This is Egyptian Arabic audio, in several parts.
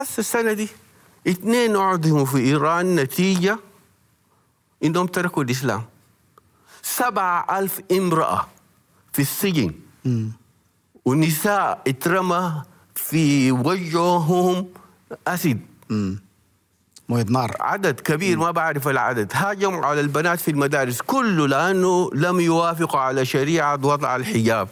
بس السنة دي اثنين أعدموا في إيران نتيجة إنهم تركوا الإسلام سبعة ألف امرأة في السجن ونساء اترمى في وجههم أسد مويه نار عدد كبير ما بعرف العدد هاجموا على البنات في المدارس كله لأنه لم يوافقوا على شريعة وضع الحجاب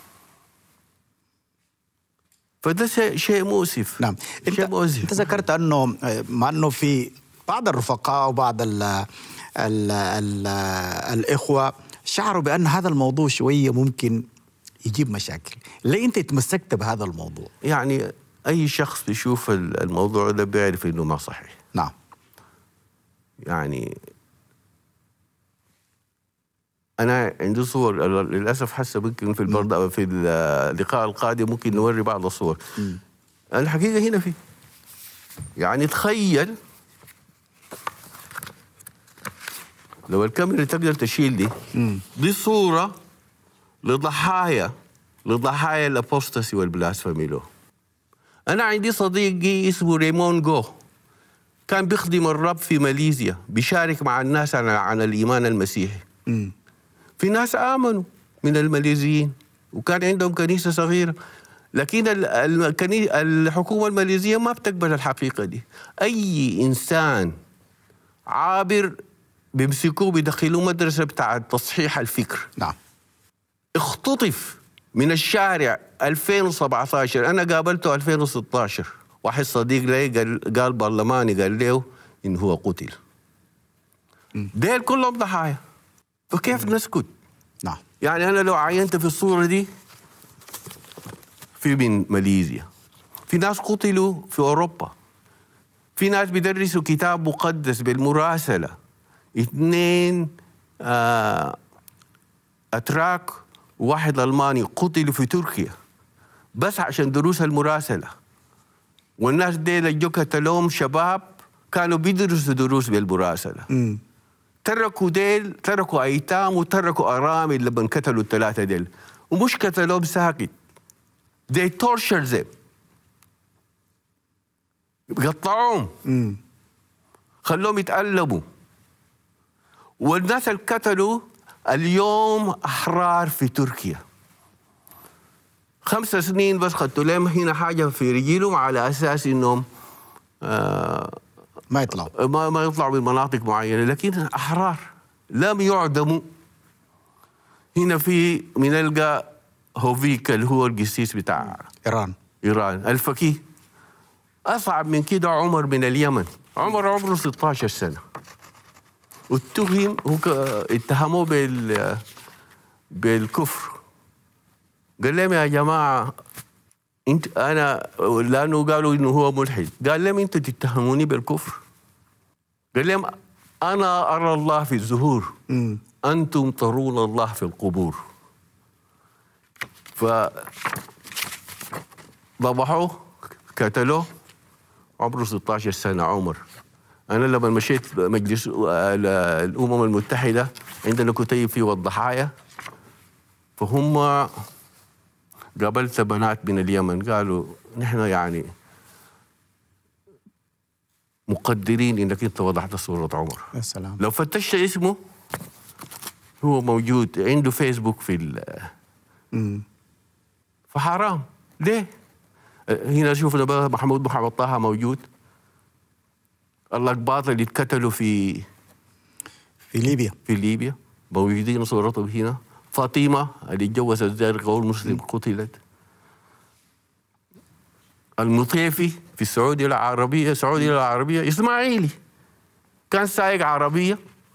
فده شيء- شيء مؤسف نعم شيء انت, مؤسف انت ذكرت انه مع انه في بعض الرفقاء وبعض ال ال ال الاخوه شعروا بان هذا الموضوع شويه ممكن يجيب مشاكل ليه انت تمسكت بهذا الموضوع يعني أي شخص بيشوف ال- الموضوع ده بيعرف إنه ما صحيح نعم يعني أنا عندي صور للأسف حسه ممكن في البرد في اللقاء القادم ممكن نوري بعض الصور الحقيقة هنا في يعني تخيل لو الكاميرا تقدر تشيل دي دي صورة لضحايا لضحايا الابوستاسي والبلاسفمي له أنا عندي صديقي اسمه ريمون جو كان بيخدم الرب في ماليزيا بيشارك مع الناس عن, عن الإيمان المسيحي في ناس آمنوا من الماليزيين وكان عندهم كنيسة صغيرة لكن ال- الكني- الحكومة الماليزية ما بتقبل الحقيقة دي أي إنسان عابر بيمسكوه بيدخلوه مدرسة بتاع تصحيح الفكر نعم اختطف من الشارع 2017 انا قابلته 2016 واحد صديق لي قال قال برلماني قال له ان هو قتل ديل كلهم ضحايا فكيف نسكت نعم يعني انا لو عينت في الصوره دي في من ماليزيا في ناس قتلوا في اوروبا في ناس بيدرسوا كتاب مقدس بالمراسله اثنين آه اتراك وواحد الماني قتلوا في تركيا بس عشان دروس المراسله والناس ديل جو قتلوهم شباب كانوا بيدرسوا دروس بالمراسله تركوا ديل تركوا ايتام وتركوا ارامل لما قتلوا الثلاثه ديل ومش قتلوهم ساكت they torture them قطعوهم خلوهم يتألموا والناس اللي قتلوا اليوم أحرار في تركيا خمس سنين بس خدتوا لهم هنا حاجة في رجيلهم على أساس إنهم آه ما يطلعوا ما ما يطلعوا من مناطق معينه لكن احرار لم يعدموا هنا في بنلقى هوفيك اللي هو القسيس بتاع ايران ايران الفقيه اصعب من كده عمر من اليمن عمر عمره 16 سنه واتهم هو ك- اتهموه بال بالكفر قال لهم يا جماعه انت انا لانه قالوا انه هو ملحد قال لهم انتوا تتهموني بالكفر قال لهم انا ارى الله في الزهور انتم ترون الله في القبور ف ذبحوه قتلوه عمره 16 سنه عمر انا لما مشيت مجلس ال- الامم المتحده عندنا كتيب فيه الضحايا فهم قابلت بنات من اليمن قالوا نحن يعني مقدرين انك انت وضعت صوره عمر يا سلام لو فتشت اسمه هو موجود عنده فيسبوك في ال فحرام ليه؟ هنا شوفنا بقى محمود محمد طه موجود الأقباط اللي اتقتلوا في في ليبيا في ليبيا موجودين صورتهم هنا فاطمة اللي اتجوزت زار غول مسلم قتلت المطيفي في السعودية العربية السعودية العربية إسماعيلي كان سايق عربية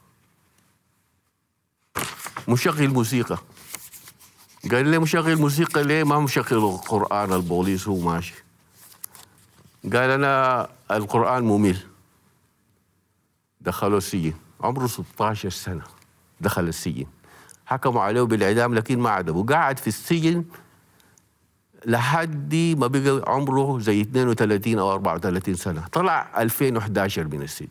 مشغل موسيقى قال لي مشغل موسيقى ليه ما مشغل القرآن البوليس هو ماشي قال أنا القرآن ممل دخلوا السجن عمره 16 سنة دخل السجن حكموا عليه بالإعدام لكن ما عدموا قعد في السجن لحد ما بقى عمره زي 32 أو 34 سنة طلع 2011 من السجن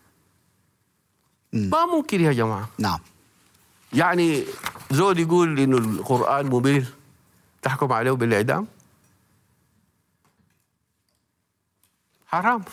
ما ممكن يا جماعة نعم يعني زول يقول إنه القرآن ممل تحكم عليه بالإعدام حرام